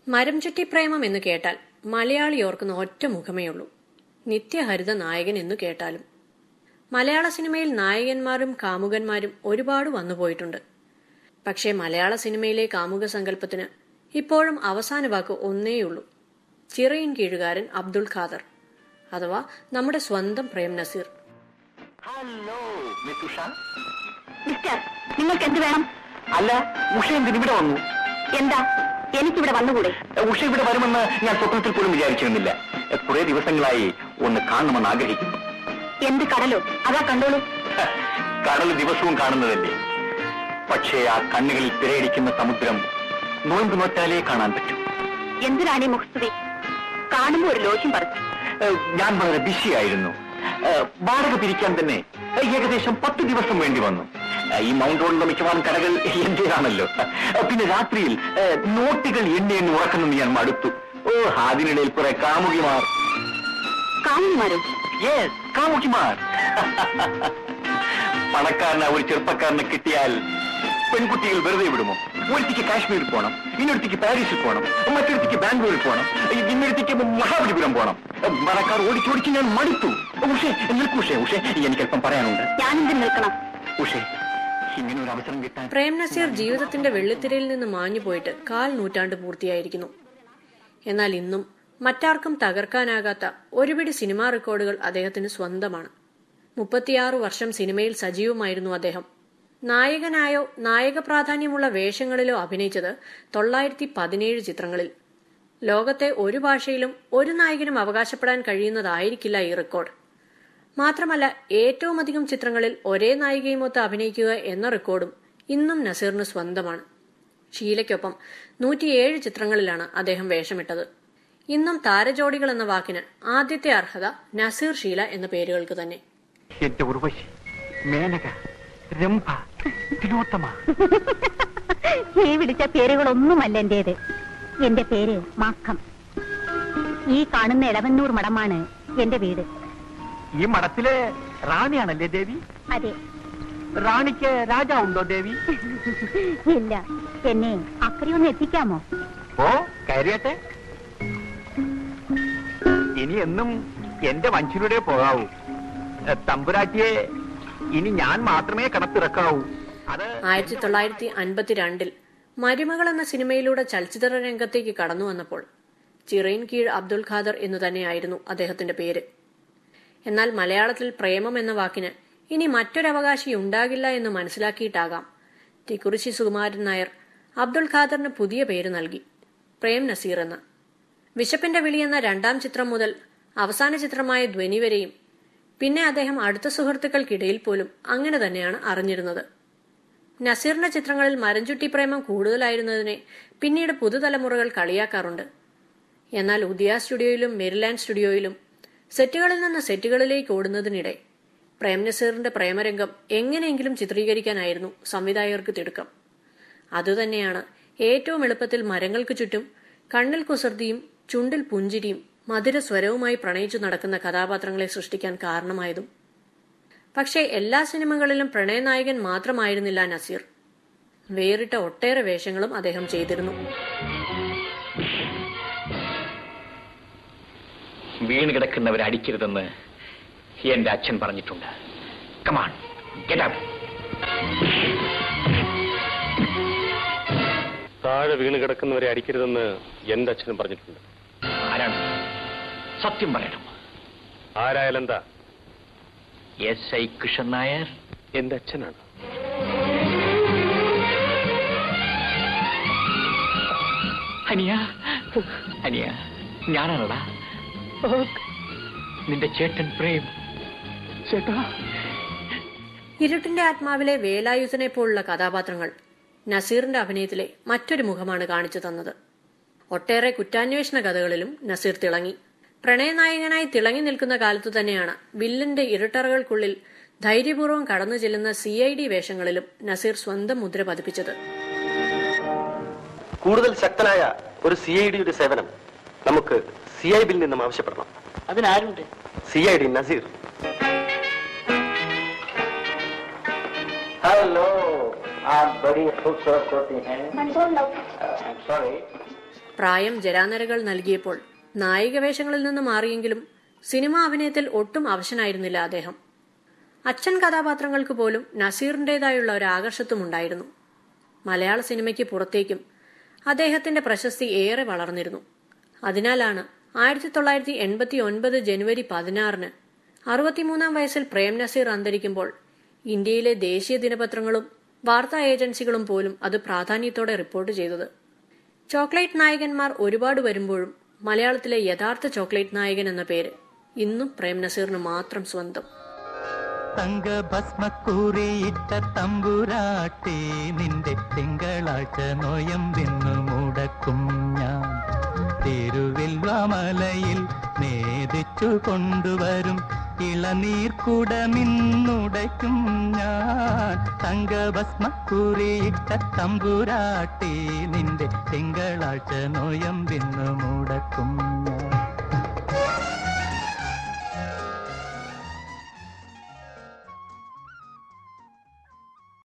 മരം ചുറ്റി പ്രേമം എന്ന് കേട്ടാൽ മലയാളി ഓർക്കുന്ന ഒറ്റ മുഖമേയുള്ളൂ നിത്യഹരിത നായകൻ എന്നു കേട്ടാലും മലയാള സിനിമയിൽ നായകന്മാരും കാമുകന്മാരും ഒരുപാട് വന്നുപോയിട്ടുണ്ട് പക്ഷേ മലയാള സിനിമയിലെ കാമുക സങ്കല്പത്തിന് ഇപ്പോഴും അവസാന വാക്ക് ഒന്നേയുള്ളൂ ചിറയിൻ കീഴുകാരൻ അബ്ദുൾ ഖാദർ അഥവാ നമ്മുടെ സ്വന്തം Prem Nazir hello miss Usha mister നിങ്ങൾക്ക് എന്ത് വേണം അല്ല ഉഷ എന്തിന് ഇവിടെ വന്നു എന്താ എനിക്കിവിടെ വന്നുകൂടെ ഉഷ ഇവിടെ വരുമെന്ന് ഞാൻ സ്വപ്നത്തിൽ പോലും വിചാരിച്ചിരുന്നില്ല കുറെ ദിവസങ്ങളായി ഒന്ന് കാണണമെന്ന് ആഗ്രഹിക്കുന്നു എന്ത് കടലോ അതാ കണ്ടോളൂ ഹ, കടൽ ദിവസവും കാണുന്നതല്ലേ പക്ഷേ ആ കണ്ണുകളിൽ തിരയടിക്കുന്ന സമുദ്രം നോമ്പ് നോറ്റാലേ കാണാൻ പറ്റൂ എന്തിനാണ് ഈ മുഖസ്തുതി കാണുമ്പോ ഒരു ലോഷ്യം പറഞ്ഞു ഏഹ്, ഞാൻ വളരെ ബിസി ആയിരുന്നു ഏഹ്, വാടക പിരിക്കാൻ തന്നെ ഏഹ്, ഏകദേശം പത്ത് ദിവസം വേണ്ടി വന്നു ഏഹ്, ഈ മൗണ്ട് റോഡിലെ മിക്കവാറും കടകൾ എന്റേതാണല്ലോ ഏഹ്, പിന്നെ രാത്രിയിൽ ഏഹ്, നോട്ടുകൾ എണ്ണി എണ്ണി ഉറക്കുന്നത് ഞാൻ മടുത്തു ഓ അതിനിടയിൽ കുറെ കാമുകിമാർ കാമുമാരോ യെസ് കാമുകിമാർ പണക്കാരന ഒരു ചെറുപ്പക്കാരനെ കിട്ടിയാൽ പെൺകുട്ടികൾ വെറുതെ വിടുമോ ഒരുത്തിക്ക് കാശ്മീരിൽ പോകണം ഇന്നൊരുത്തിക്ക് പാരീസിൽ പോകണം മറ്റൊരുത്തിക്ക് ബാംഗ്ലൂരിൽ പോകണം ഇന്നൊരുത്തിക്ക് മഹാബലിപുരം പോകണം പണക്കാർ ഓടിച്ചോടിച്ച് ഞാൻ മടുത്തു ഉഷേ നിൽക്കൂ ഉഷേ ഉഷേ എനിക്കല്പം പറയാനുണ്ട് ഞാനെന്തിന് നിൽക്കണം ഉഷേ ഇങ്ങനെ ഒരു അവസരം കിട്ടാൻ പ്രേം നസീർ ജീവിതത്തിന്റെ വെള്ളിത്തിരയിൽ നിന്ന് മാഞ്ഞു പോയിട്ട് കാൽ നൂറ്റാണ്ട് പൂർത്തിയായിരിക്കുന്നു എന്നാൽ ഇന്നും മറ്റാർക്കും തകർക്കാനാകാത്ത ഒരുപിടി സിനിമാ റെക്കോർഡുകൾ അദ്ദേഹത്തിന് സ്വന്തമാണ് മുപ്പത്തിയാറ് വർഷം സിനിമയിൽ സജീവമായിരുന്നു അദ്ദേഹം നായകനായോ നായക പ്രാധാന്യമുള്ള വേഷങ്ങളിലോ അഭിനയിച്ചത് തൊള്ളായിരത്തി പതിനേഴ് ചിത്രങ്ങളിൽ ലോകത്തെ ഒരു ഭാഷയിലും ഒരു നായകനും അവകാശപ്പെടാൻ കഴിയുന്നതായിരിക്കില്ല ഈ റെക്കോർഡ് മാത്രമല്ല ഏറ്റവും അധികം ചിത്രങ്ങളിൽ ഒരേ നായികയുമൊത്ത് അഭിനയിക്കുക എന്ന റെക്കോർഡും ഇന്നും നസീറിന് സ്വന്തമാണ് ഷീലയ്ക്കൊപ്പം നൂറ്റിയേഴ് ചിത്രങ്ങളിലാണ് അദ്ദേഹം വേഷമിട്ടത് ഇന്നും താരജോഡികൾ എന്ന വാക്കിന് ആദ്യത്തെ അർഹത നസീർ ഷീല എന്ന പേരുകൾക്ക് തന്നെ എന്റെ ഉർവശി മേനക രംഭ തിലോത്തമ ഈ വിളിച്ച പേരുകളൊന്നുമല്ല എന്റേത് എന്റെ പേര് മാക്കം ഈ കാണുന്ന ഇളവന്നൂർ മഠമാണ് എന്റെ വീട് ഈ മഠത്തിലെ റാണിയാണല്ലേ ദേവി അതെ റാണിക്ക് രാജാവുണ്ടോ ദേവി ഇല്ല എന്നെ അക്കരയൊന്ന് എത്തിക്കാമോ ഓ കയറിയട്ടെ ഇനി എന്നും എന്റെ വഞ്ചിലൂടെ പോകാവൂ എ, തമ്പുരാട്ടിയെ ഇനി ഞാൻ മാത്രമേ കടത്തിറക്കാവൂ അത് ആയിരത്തി തൊള്ളായിരത്തി അൻപത്തിരണ്ടിൽ മരുമകൾ എന്ന സിനിമയിലൂടെ ചലച്ചിത്ര രംഗത്തേക്ക് കടന്നു വന്നപ്പോൾ ചിറയിൻ കീഴ് അബ്ദുൽ ഖാദർ എന്നു തന്നെയായിരുന്നു അദ്ദേഹത്തിന്റെ പേര് എന്നാൽ മലയാളത്തിൽ പ്രേമം എന്ന വാക്കിന് ഇനി മറ്റൊരവകാശി ഉണ്ടാകില്ല എന്ന് മനസ്സിലാക്കിയിട്ടാകാം തിക്കുറിശി സുകുമാരൻ നായർ അബ്ദുൽ ഖാദറിന് പുതിയ പേര് നൽകി പ്രേം നസീർ എന്ന് വിശപ്പിന്റെ വിളി എന്ന രണ്ടാം ചിത്രം മുതൽ അവസാന ചിത്രമായ ധ്വനി വരെയും പിന്നെ അദ്ദേഹം അടുത്ത സുഹൃത്തുക്കൾക്കിടയിൽ പോലും അങ്ങനെ തന്നെയാണ് അറിഞ്ഞിരുന്നത് നസീറിന്റെ ചിത്രങ്ങളിൽ മരഞ്ചുട്ടി പ്രേമം കൂടുതലായിരുന്നതിനെ പിന്നീട് പുതുതലമുറകൾ കളിയാക്കാറുണ്ട് എന്നാൽ ഉദിയ സ്റ്റുഡിയോയിലും മെരിലാൻഡ് സ്റ്റുഡിയോയിലും സെറ്റുകളിൽ നിന്ന് സെറ്റുകളിലേക്ക് ഓടുന്നതിനിടെ പ്രേം നസീറിന്റെ പ്രേമരംഗം എങ്ങനെയെങ്കിലും ചിത്രീകരിക്കാനായിരുന്നു സംവിധായകർക്ക് തിടുക്കം അതുതന്നെയാണ് ഏറ്റവും എളുപ്പത്തിൽ മരങ്ങൾക്ക് ചുറ്റും കണ്ണിൽ കുസൃതിയും ചുണ്ടിൽ പുഞ്ചിരിയും മധുര സ്വരവുമായി പ്രണയിച്ചു നടക്കുന്ന കഥാപാത്രങ്ങളെ സൃഷ്ടിക്കാൻ കാരണമായതും പക്ഷേ എല്ലാ സിനിമകളിലും പ്രണയനായകൻ മാത്രമായിരുന്നില്ല നസീർ വേറിട്ട ഒട്ടേറെ വേഷങ്ങളും അദ്ദേഹം ചെയ്തിരുന്നു വീണ് കിടക്കുന്നവരെ അടിക്കരുതെന്ന് എന്റെ അച്ഛൻ പറഞ്ഞിട്ടുണ്ട് കമാൺ ഗെറ്റ് ഔട്ട് താഴെ വീണ് കിടക്കുന്നവരെ അടിക്കരുതെന്ന് എന്റെ അച്ഛനും പറഞ്ഞിട്ടുണ്ട് ആരാണ് സത്യം പറയണം ആരായാലെന്താ എസ് ഐ കൃഷ്ണൻ നായർ എന്റെ അച്ഛനാണ് അനിയ അനിയ ഞാനാണോടാ നിന്റെ ചേട്ടൻ പ്രേം ചേട്ടാ ഇരുട്ടിന്റെ ആത്മാവിലെ വേലായുധനെ പോലുള്ള കഥാപാത്രങ്ങൾ നസീറിന്റെ അഭിനയത്തിലെ മറ്റൊരു മുഖമാണ് കാണിച്ചു തന്നത് ഒട്ടേറെ കുറ്റാന്വേഷണ കഥകളിലും നസീർ തിളങ്ങി പ്രണയനായകനായി തിളങ്ങി നിൽക്കുന്ന കാലത്തു തന്നെയാണ് വില്ലിന്റെ ഇരുട്ടറകൾക്കുള്ളിൽ ധൈര്യപൂർവ്വം കടന്നു ചെല്ലുന്ന സി ഐ ഡി വേഷങ്ങളിലും നസീർ സ്വന്തം മുദ്ര പതിപ്പിച്ചത് കൂടുതൽ ശക്തനായ ഒരു സി ഐ ഡിയുടെ സേവനം നമുക്ക് സി ഐ ബിൽ നിന്നും ആവശ്യപ്പെടണം അതിനാരുണ്ട് C I D Nazeer hello आप बड़ी खूबसूरत होती हैं सॉरी പ്രായം ജരാനരകൾ നൽകിയപ്പോൾ നായിക വേഷങ്ങളിൽ നിന്ന് മാറിയെങ്കിലും സിനിമാ അഭിനയത്തിൽ ഒട്ടും അവശനായിരുന്നില്ല അദ്ദേഹം അച്ഛൻ കഥാപാത്രങ്ങൾക്ക് പോലും നസീറിന്റേതായുള്ള ഒരു ആകർഷത്വം ഉണ്ടായിരുന്നു മലയാള സിനിമയ്ക്ക് പുറത്തേക്കും അദ്ദേഹത്തിന്റെ പ്രശസ്തി ഏറെ വളർന്നിരുന്നു അതിനാലാണ് ആയിരത്തി തൊള്ളായിരത്തി എൺപത്തി ഒൻപത് ജനുവരി പതിനാറിന് അറുപത്തിമൂന്നാം വയസ്സിൽ പ്രേം നസീർ അന്തരിക്കുമ്പോൾ ഇന്ത്യയിലെ ദേശീയ ദിനപത്രങ്ങളും വാർത്താ ഏജൻസികളും പോലും അത് പ്രാധാന്യത്തോടെ റിപ്പോർട്ട് ചെയ്തത് ചോക്ലേറ്റ് നായകന്മാർ ഒരുപാട് വരുമ്പോഴും മലയാളത്തിലെ യഥാർത്ഥ ചോക്ലേറ്റ് നായകൻ എന്ന പേര് ഇന്നും പ്രേം നസീറിന് മാത്രം സ്വന്തം തങ്കഭസ്മക്കൂറിയിട്ട തമ്പുരാട്ടി നിന്റെ തിങ്കളാഴ്ച നോയമ്പിന്നു മുടക്കും ഞാൻ തിരുവിൽവാമലയിൽ നേദിച്ചു കൊണ്ടുവരും ഇളനീർക്കുടമിന്നുടയ്ക്കും ഞാൻ തങ്കഭസ്മക്കൂറിയിട്ട തമ്പുരാട്ടി നിന്റെ തിങ്കളാഴ്ച നോയമ്പിന്നു മുടക്കും ഞാൻ